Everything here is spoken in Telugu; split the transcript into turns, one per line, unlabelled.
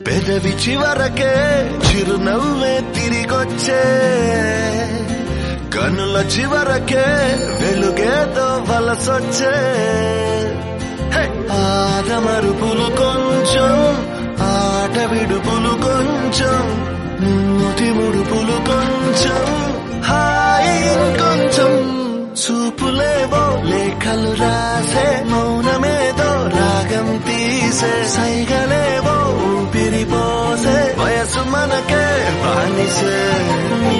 పెదవి చివరకే చిరునవ్వే తిరిగొచ్చే కనుల చివరకే వెలుగేతో వలసొచ్చే హే! ఆదమరుపులు కొంచెం ఆట విడుపులు కొంచెం మూతి ముడుపులు కొంచెం హాయి ఇంకొంచెం చూపులేవో లేఖలు రాసే మౌనమేదో రాగం తీసే సైగలేవో ఊపిరి పోసే వయసు మనకే బానిసే నీ